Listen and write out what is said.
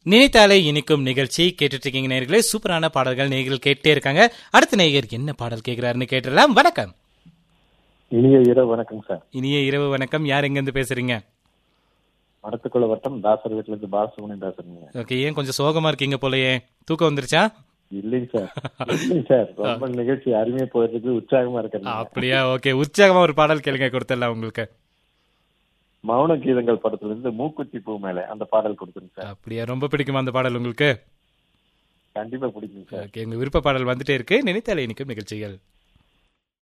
நினைத்தாலே இனிக்கும் நிகழ்ச்சி கேட்டுட்டு இருக்கீங்க நேர்களே சூப்பரான பாடல்கள் நேர்கள் கேட்டே இருக்காங்க அடுத்த நேயர் என்ன பாடல் கேட்கிறாருன்னு கேட்டுடலாம் வணக்கம் இனிய இரவு வணக்கம் சார் இனிய இரவு வணக்கம் யார் எங்க இருந்து பேசுறீங்க மடத்துக்குள்ள வட்டம் தாசர் வீட்டுல இருந்து பாலசுமணியம் பேசுறீங்க ஓகே ஏன் கொஞ்சம் சோகமா இருக்கீங்க போலயே தூக்கம் வந்துருச்சா இல்லைங்க சார் இல்லைங்க சார் ரொம்ப நிகழ்ச்சி அருமையா போயிருக்கு உற்சாகமா இருக்கிறீங்க அப்படியா ஓகே உற்சாகமா ஒரு பாடல் கேளுங்க கொடுத்துடலாம் உங்களுக்கு மௌன கீதங்கள் படத்துல இருந்து மூக்குத்தி பூ மேல அந்த பாடல் கொடுத்துருங்க சார் அப்படியா ரொம்ப பிடிக்குமா அந்த பாடல் உங்களுக்கு கண்டிப்பா பிடிக்குங்க சார் ஓகே உங்க விருப்ப பாடல் வந்துட்டே இருக்கு நினைத்தாலே இனிக்கும் நிகழ்ச்சிகள்